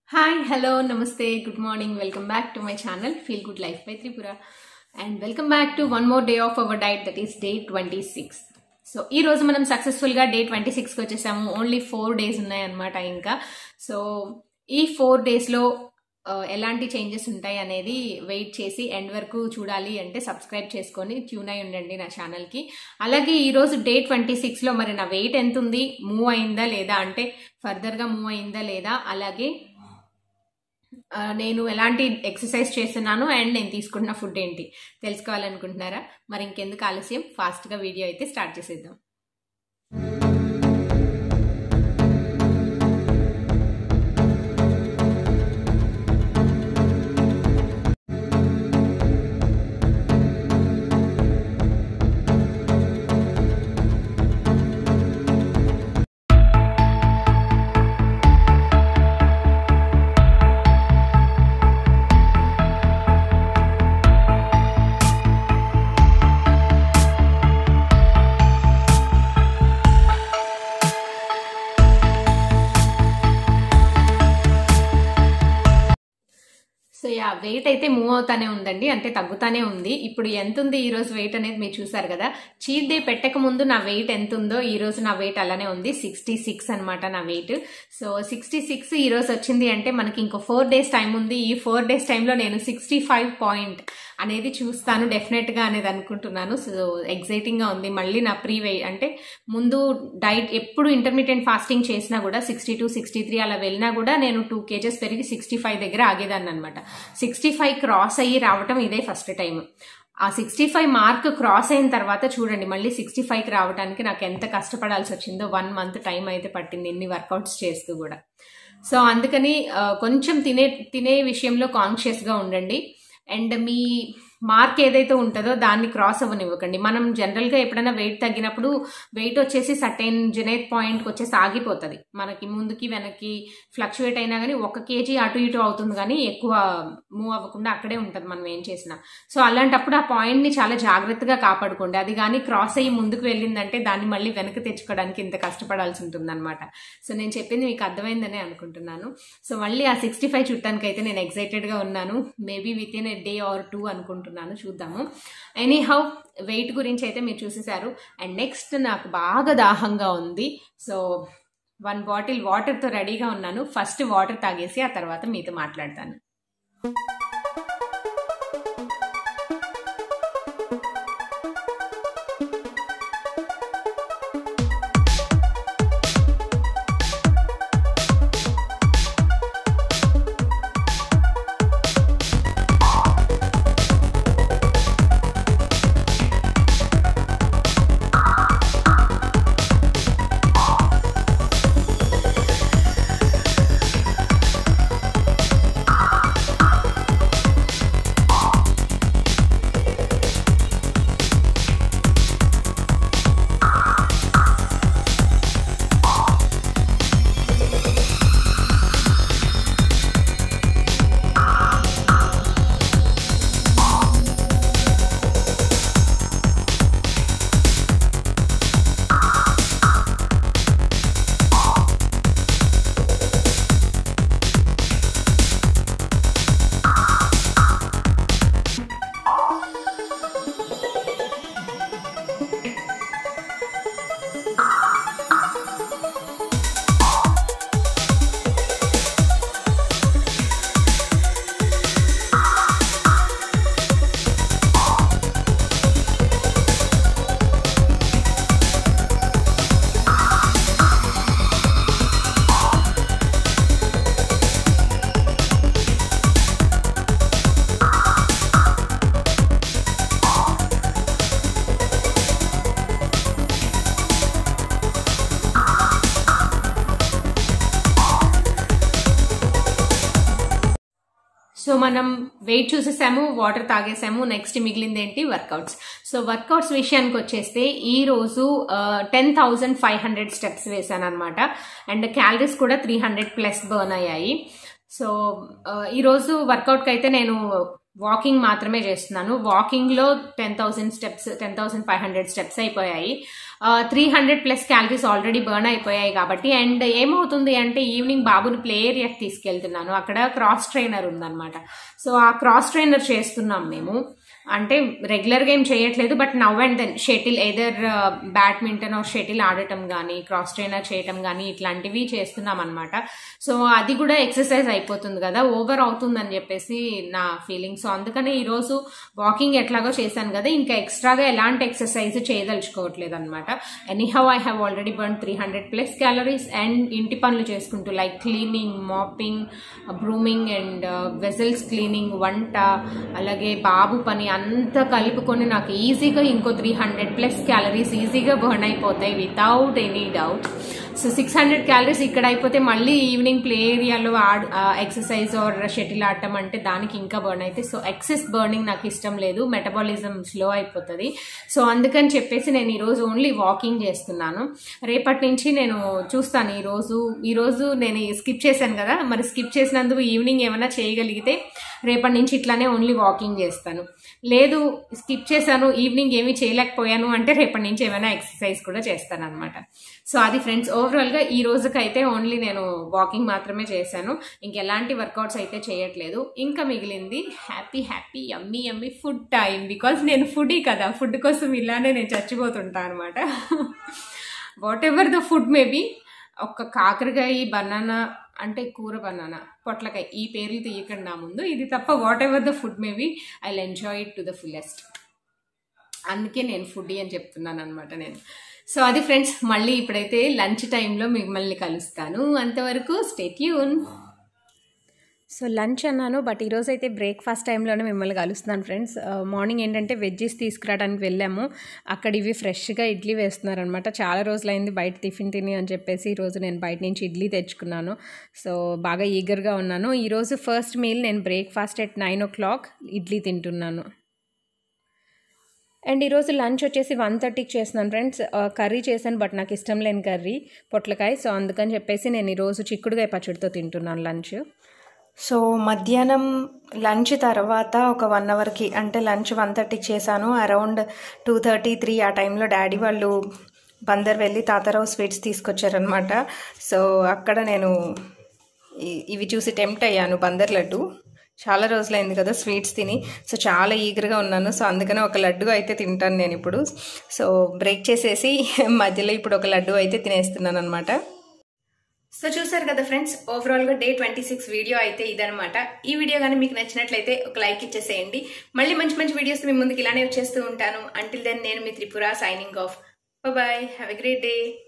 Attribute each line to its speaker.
Speaker 1: hi hello నమస్తే good morning welcome back to my channel feel good life by Tripura and welcome back to one more day of our diet that is day twenty six so ఈ రోజు మనం సక్సెస్ఫుల్గా day twenty సిక్స్కి వచ్చేసాము only four days ఉన్నాయన్నమాట ఇంకా so ఈ four డేస్లో ఎలాంటి చేంజెస్ ఉంటాయి అనేది వెయిట్ చేసి ఎండ్ వరకు చూడాలి అంటే సబ్స్క్రైబ్ చేసుకొని ట్యూన్ అయి ఉండండి నా ఛానల్కి అలాగే ఈరోజు డే ట్వంటీ సిక్స్లో మరి నా వెయిట్ ఎంత ఉంది మూవ్ అయిందా లేదా అంటే ఫర్దర్గా మూవ్ అయిందా లేదా అలాగే ఆ, నేను ఎలాంటి ఎక్సర్సైజ్ చేస్తున్నాను అండ్ నేను తీసుకుంటున్న ఫుడ్ ఏంటి తెలుసుకోవాలనుకుంటున్నారా మరి ఇంకెందుకు ఆలస్యం ఫాస్ట్గా వీడియో అయితే స్టార్ట్ చేసేద్దాం సో యా వెయిట్ అయితే మూవ్ అవుతానే ఉందండి అంటే తగ్గుతానే ఉంది ఇప్పుడు ఎంత ఉంది ఈ రోజు వెయిట్ అనేది మీరు చూసారు కదా చీట్ డే పెట్టక ముందు నా వెయిట్ ఎంత ఉందో ఈ రోజు నా వెయిట్ అలానే ఉంది సిక్స్టీ సిక్స్ అనమాట నా వెయిట్ సో సిక్స్టీ సిక్స్ ఈ రోజు వచ్చింది అంటే మనకి ఇంకో ఫోర్ డేస్ టైం ఉంది ఈ ఫోర్ డేస్ టైంలో నేను సిక్స్టీ ఫైవ్ పాయింట్ అనేది చూస్తాను డెఫినెట్ గా అనేది అనుకుంటున్నాను సో ఎగ్జైటింగ్ గా ఉంది మళ్ళీ నా ప్రీ వెయిట్ అంటే ముందు డైట్ ఎప్పుడు ఇంటర్మీడియట్ ఫాస్టింగ్ చేసినా కూడా సిక్స్టీ టూ సిక్స్టీ త్రీ అలా వెళ్ళినా కూడా నేను టూ కేజెస్ పెరిగి సిక్స్టీ ఫైవ్ దగ్గర ఆగేదాన్ని అనమాట సిక్స్టీ ఫైవ్ క్రాస్ అయ్యి రావటం ఇదే ఫస్ట్ టైం ఆ సిక్స్టీ ఫైవ్ మార్క్ క్రాస్ అయిన తర్వాత చూడండి మళ్ళీ సిక్స్టీ ఫైవ్కి రావడానికి నాకు ఎంత కష్టపడాల్సి వచ్చిందో వన్ మంత్ టైం అయితే పట్టింది ఎన్ని వర్కౌట్స్ చేస్తూ కూడా సో అందుకని ఆ, కొంచెం తినే తినే విషయంలో కాన్షియస్గా ఉండండి అండ్ మీ మార్క్ ఏదైతే ఉంటుందో దాన్ని క్రాస్ అవ్వనివ్వకండి మనం జనరల్గా ఎప్పుడైనా వెయిట్ తగ్గినప్పుడు వెయిట్ వచ్చేసి సర్టెన్ జెనేట్ పాయింట్కి వచ్చేసి ఆగిపోతుంది మనకి ముందుకి వెనక్కి ఫ్లక్చువేట్ అయినా కానీ ఒక కేజీ అటు ఇటు అవుతుంది కానీ ఎక్కువ మూవ్ అవ్వకుండా అక్కడే ఉంటుంది మనం ఏం చేసినా సో అలాంటప్పుడు ఆ పాయింట్ని చాలా జాగ్రత్తగా కాపాడుకోండి అది కానీ క్రాస్ అయ్యి ముందుకు వెళ్ళిందంటే దాన్ని మళ్ళీ వెనక్కి తెచ్చుకోవడానికి ఇంత కష్టపడాల్సి ఉంటుంది సో నేను చెప్పింది మీకు అర్థమైందనే అనుకుంటున్నాను సో మళ్ళీ ఆ సిక్స్టీ ఫైవ్ చుట్టానికి అయితే నేను ఎక్సైటెడ్గా ఉన్నాను maybe with in a day or two అనుకుంటున్నాను చూద్దాము ఎనీ హౌ వెయిట్ గురించి అయితే మీరు చూసేశారు అండ్ నెక్స్ట్ నాకు బాగా దాహంగా ఉంది సో వన్ బాటిల్ వాటర్తో రెడీగా ఉన్నాను ఫస్ట్ వాటర్ తాగేసి ఆ తర్వాత మీతో మాట్లాడతాను సో మనం వెయిట్ చూసేసాము వాటర్ తాగేసాము నెక్స్ట్ మిగిలింది ఏంటి వర్కౌట్స్ సో వర్కౌట్స్ విషయానికి వచ్చేస్తే ఈ రోజు ten thousand five hundred steps వేసాను అనమాట అండ్ క్యాలరీస్ కూడా త్రీ హండ్రెడ్ ప్లస్ బర్న్ అయ్యాయి సో ఈరోజు వర్కౌట్కి అయితే నేను వాకింగ్ మాత్రమే చేస్తున్నాను వాకింగ్లో ten thousand steps ten thousand five hundred steps అయిపోయాయి three hundred plus calories already burn అయిపోయాయి కాబట్టి అండ్ ఏమవుతుంది అంటే ఈవినింగ్ బాబుని ప్లే ఏరియాకి తీసుకెళ్తున్నాను అక్కడ క్రాస్ ట్రైనర్ ఉందన్నమాట సో ఆ క్రాస్ ట్రైనర్ చేస్తున్నాం మేము అంటే రెగ్యులర్గా ఏం చేయట్లేదు but now and then shuttle either badminton or shuttle ఆడటం కానీ క్రాస్ ట్రైనర్ చేయటం కానీ ఇట్లాంటివి చేస్తున్నాం అనమాట సో అది కూడా ఎక్సర్సైజ్ అయిపోతుంది కదా ఓవర్ అవుతుందని చెప్పేసి నా ఫీలింగ్ సో అందుకని ఈరోజు వాకింగ్ ఎట్లాగో చేశాను కదా ఇంకా ఎక్స్ట్రాగా ఎలాంటి ఎక్సర్సైజ్ చేయదలుచుకోవట్లేదు అనమాట anyhow I have already burn three hundred plus calories and ఇంటి పనులు చేసుకుంటూ like cleaning mopping brooming and vessels cleaning వంట అలాగే బాబు పని అంతా కలుపుకొని నాకు ఈజీగా ఇంకో త్రీ హండ్రెడ్ ప్లస్ క్యాలరీస్ ఈజీగా బర్న్ అయిపోతాయి without any doubt so six hundred calories ఇక్కడ అయిపోతే మళ్ళీ ఈవినింగ్ ప్లే ఏరియాలో ఆడ్ ఎక్సర్సైజ్ ఆర్ షటిల్ ఆడటం అంటే దానికి ఇంకా బర్న్ అయితే సో ఎక్సెస్ బర్నింగ్ నాకు ఇష్టం లేదు మెటబాలిజం స్లో అయిపోతుంది సో అందుకని చెప్పేసి నేను ఈరోజు ఓన్లీ వాకింగ్ చేస్తున్నాను రేపటి నుంచి నేను చూస్తాను ఈరోజు ఈరోజు నేను స్కిప్ చేశాను కదా మరి స్కిప్ చేసినందుకు ఈవినింగ్ ఏమైనా చేయగలిగితే రేపటి నుంచి ఇట్లానే ఓన్లీ వాకింగ్ చేస్తాను లేదు స్కిప్ చేశాను ఈవినింగ్ ఏమీ చేయలేకపోయాను అంటే రేపటి నుంచి ఏమైనా ఎక్సర్సైజ్ కూడా చేస్తాను అనమాట సో అది ఫ్రెండ్స్ ఓవరాల్గా ఈ రోజుకైతే ఓన్లీ నేను వాకింగ్ మాత్రమే చేశాను ఇంకెలాంటి వర్కౌట్స్ అయితే చేయట్లేదు ఇంకా మిగిలింది happy happy yummy yummy food time because నేను ఫుడీ కదా ఫుడ్ కోసం ఇలానే నేను చచ్చిపోతుంటాను అనమాట whatever the food maybe ఒక్క కాకరకాయ బనానా అంటే కూర బనానా పొట్లకాయ ఈ పేర్లు తీయకండి నా ముందు ఇది తప్ప whatever the food maybe I enjoy it to the fullest అందుకే నేను ఫుడ్ అని చెప్తున్నాను అనమాట నేను సో అది ఫ్రెండ్స్ మళ్ళీ ఇప్పుడైతే లంచ్ టైంలో మిమ్మల్ని కలుస్తాను అంతవరకు స్టేట్యూన్ సో లంచ్ అన్నాను బట్ ఈరోజు అయితే బ్రేక్ఫాస్ట్ టైంలోనే మిమ్మల్ని కలుస్తున్నాను ఫ్రెండ్స్ మార్నింగ్ ఏంటంటే వెజ్జెస్ తీసుకురావడానికి వెళ్ళాము అక్కడ ఇవి ఫ్రెష్గా ఇడ్లీ వేస్తున్నారనమాట చాలా రోజులైంది బయట టిఫిన్ తిని అని చెప్పేసి ఈరోజు నేను బయట నుంచి ఇడ్లీ తెచ్చుకున్నాను సో బాగా ఈగర్గా ఉన్నాను ఈరోజు ఫస్ట్ మీల్ నేను breakfast at nine o'clock idli తింటున్నాను అండ్ ఈరోజు లంచ్ వచ్చేసి వన్ థర్టీకి చేస్తున్నాను ఫ్రెండ్స్ కర్రీ చేశాను బట్ నాకు ఇష్టం లేని కర్రీ పొట్లకాయ సో అందుకని చెప్పేసి నేను ఈరోజు చిక్కుడుగాయ పచ్చడితో తింటున్నాను లంచ్ సో మధ్యాహ్నం లంచ్ తర్వాత ఒక వన్ అవర్కి అంటే లంచ్ వన్ థర్టీకి చేశాను అరౌండ్ టూ థర్టీ త్రీ ఆ టైంలో డాడీ వాళ్ళు బందర్ వెళ్ళి తాతారావు స్వీట్స్ తీసుకొచ్చారనమాట సో అక్కడ నేను ఇవి చూసి టెంప్ట్ అయ్యాను బందర్ లడ్డు చాలా రోజులైంది కదా స్వీట్స్ తిని సో చాలా ఈగర్గా ఉన్నాను సో అందుకనే ఒక లడ్డు అయితే తింటాను నేను ఇప్పుడు సో బ్రేక్ చేసేసి మధ్యలో ఇప్పుడు ఒక లడ్డు అయితే తినేస్తున్నాను అనమాట సో చూసారు కదా ఫ్రెండ్స్ ఓవరాల్గా డే ట్వంటీ సిక్స్ వీడియో అయితే ఇదనమాట ఈ వీడియో కానీ మీకు నచ్చినట్లయితే ఒక లైక్ ఇచ్చేసేయండి మళ్ళీ మంచి మంచి వీడియోస్ మీ ముందుకు ఇలానే వచ్చేస్తూ ఉంటాను అంటిల్ దెన్ నేను మీ Tripura signing off bye have a great day